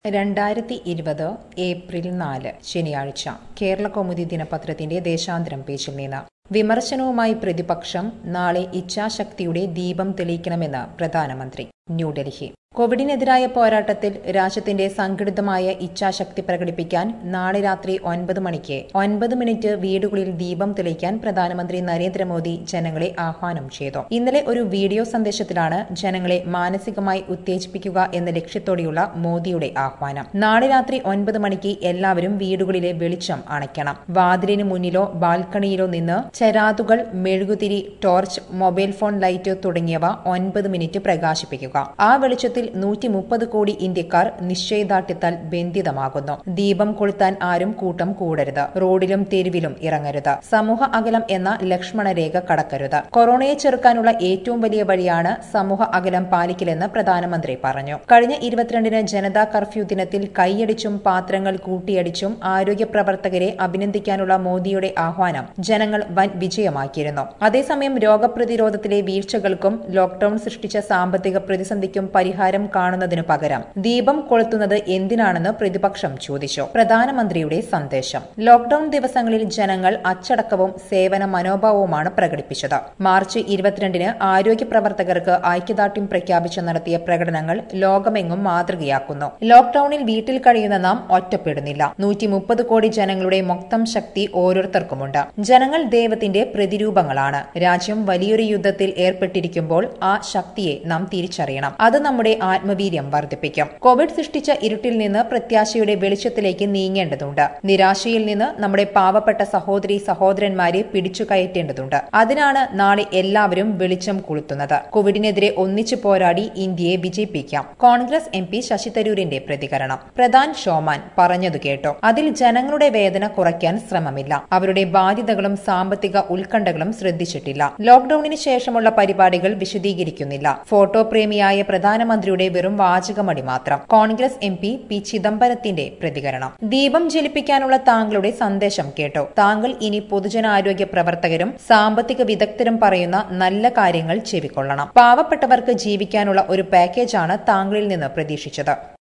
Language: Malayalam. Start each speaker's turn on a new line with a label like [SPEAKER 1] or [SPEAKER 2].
[SPEAKER 1] രണ്ടായിരത്തി ഇരുപത് ഏപ്രിൽ നാല് ശനിയാഴ്ച കേരള കൗമുദി ദിനപത്രത്തിന്റെ ദേശാന്തരം പേജിൽ നിന്ന് വിമർശനവുമായി പ്രതിപക്ഷം നാളെ ഇച്ഛാശക്തിയുടെ ദീപം തെളിയിക്കണമെന്ന് പ്രധാനമന്ത്രി ന്യൂഡൽഹി കോവിഡിനെതിരായ പോരാട്ടത്തിൽ രാജ്യത്തിന്റെ സംഘടിതമായ ഇച്ഛാശക്തി പ്രകടിപ്പിക്കാൻ നാളെ രാത്രി ഒൻപത് മണിക്ക് ഒൻപത് മിനിറ്റ് വീടുകളിൽ ദീപം തെളിയിക്കാൻ പ്രധാനമന്ത്രി നരേന്ദ്രമോദി ജനങ്ങളെ ആഹ്വാനം ചെയ്തു ഇന്നലെ ഒരു വീഡിയോ സന്ദേശത്തിലാണ് ജനങ്ങളെ മാനസികമായി ഉത്തേജിപ്പിക്കുക എന്ന ലക്ഷ്യത്തോടെയുള്ള മോദിയുടെ ആഹ്വാനം നാളെ രാത്രി ഒൻപത് മണിക്ക് എല്ലാവരും വീടുകളിലെ വെളിച്ചം അണയ്ക്കണം വാതിലിന് മുന്നിലോ ബാൽക്കണിയിലോ നിന്ന് ചെരാതുകൾ മെഴുകുതിരി ടോർച്ച് മൊബൈൽ ഫോൺ ലൈറ്റ് തുടങ്ങിയവ ഒൻപത് മിനിറ്റ് പ്രകാശിപ്പിക്കുക ആ വെളിച്ചത്തിൽ നൂറ്റി മുപ്പത് കോടി ഇന്ത്യക്കാർ നിശ്ചയദാർഢ്യത്താൽ ബന്ധിതമാകുന്നു ദീപം കൊളുത്താൻ ആരും കൂട്ടം കൂടരുത് റോഡിലും തെരുവിലും ഇറങ്ങരുത് സമൂഹ അകലം എന്ന ലക്ഷ്മണ രേഖ കടക്കരുത് കൊറോണയെ ചെറുക്കാനുള്ള ഏറ്റവും വലിയ വഴിയാണ് സമൂഹ അകലം പാലിക്കലെന്ന് പ്രധാനമന്ത്രി പറഞ്ഞു കഴിഞ്ഞ ഇരുപത്തിരണ്ടിന് ജനതാ കർഫ്യൂ ദിനത്തിൽ കൈയടിച്ചും പാത്രങ്ങൾ കൂട്ടിയടിച്ചും ആരോഗ്യ പ്രവർത്തകരെ അഭിനന്ദിക്കാനുള്ള മോദിയുടെ ആഹ്വാനം ജനങ്ങൾ വൻ വിജയമാക്കിയിരുന്നു അതേസമയം രോഗപ്രതിരോധത്തിലെ വീഴ്ചകൾക്കും ലോക്ഡൌൺ സൃഷ്ടിച്ച സാമ്പത്തിക പ്രതിസന്ധിക്കും പരിഹാരം കാണുന്നതിനു പകരം ദീപം കൊളുത്തുന്നത് എന്തിനാണെന്ന് പ്രതിപക്ഷം ചോദിച്ചു പ്രധാനമന്ത്രിയുടെ സന്ദേശം ലോക്ഡൌൺ ദിവസങ്ങളിൽ ജനങ്ങൾ അച്ചടക്കവും സേവന മനോഭാവവുമാണ് പ്രകടിപ്പിച്ചത് മാർച്ച് ഇരുപത്തിരണ്ടിന് ആരോഗ്യ പ്രവർത്തകർക്ക് ഐക്യദാർഢ്യം പ്രഖ്യാപിച്ച് നടത്തിയ പ്രകടനങ്ങൾ ലോകമെങ്ങും മാതൃകയാക്കുന്നു ലോക്ഡൌണിൽ വീട്ടിൽ കഴിയുന്ന നാം ഒറ്റപ്പെടുന്നില്ല നൂറ്റി മുപ്പത് കോടി ജനങ്ങളുടെ മൊത്തം ശക്തി ഓരോരുത്തർക്കുമുണ്ട് ജനങ്ങൾ ദൈവത്തിന്റെ പ്രതിരൂപങ്ങളാണ് രാജ്യം വലിയൊരു യുദ്ധത്തിൽ ഏർപ്പെട്ടിരിക്കുമ്പോൾ ആ ശക്തിയെ നാം തിരിച്ചറിയണം അത് നമ്മുടെ ആത്മവീര്യം വർദ്ധിപ്പിക്കും കോവിഡ് സൃഷ്ടിച്ച ഇരുട്ടിൽ നിന്ന് പ്രത്യാശയുടെ വെളിച്ചത്തിലേക്ക് നീങ്ങേണ്ടതുണ്ട് നിരാശയിൽ നിന്ന് നമ്മുടെ പാവപ്പെട്ട സഹോദരി സഹോദരന്മാരെ പിടിച്ചു കയറ്റേണ്ടതുണ്ട് അതിനാണ് നാളെ എല്ലാവരും വെളിച്ചം കൊളുത്തുന്നത് കോവിഡിനെതിരെ ഒന്നിച്ചു പോരാടി ഇന്ത്യയെ വിജയിപ്പിക്കാം കോൺഗ്രസ് എം പി ശശി തരൂരിന്റെ പ്രതികരണം പ്രധാൻ ഷോമാൻ പറഞ്ഞതു കേട്ടോ അതിൽ ജനങ്ങളുടെ വേദന കുറയ്ക്കാൻ ശ്രമമില്ല അവരുടെ ബാധ്യതകളും സാമ്പത്തിക ഉത്കണ്ഠകളും ശ്രദ്ധിച്ചിട്ടില്ല ലോക്ഡൌണിന് ശേഷമുള്ള പരിപാടികൾ വിശദീകരിക്കുന്നില്ല ഫോട്ടോ പ്രേമിയായ പ്രധാനമന്ത്രിയുടെ വെറും വാചകമടി മാത്രം കോൺഗ്രസ് എം പി പി ചിദംബരത്തിന്റെ പ്രതികരണം ദീപം ജ്വലിപ്പിക്കാനുള്ള താങ്കളുടെ സന്ദേശം കേട്ടോ താങ്കൾ ഇനി പൊതുജനാരോഗ്യ പ്രവർത്തകരും സാമ്പത്തിക വിദഗ്ധരും പറയുന്ന നല്ല കാര്യങ്ങൾ ചെവിക്കൊള്ളണം പാവപ്പെട്ടവർക്ക് ജീവിക്കാനുള്ള ഒരു പാക്കേജാണ് താങ്കളിൽ നിന്ന് പ്രതീക്ഷിച്ചത്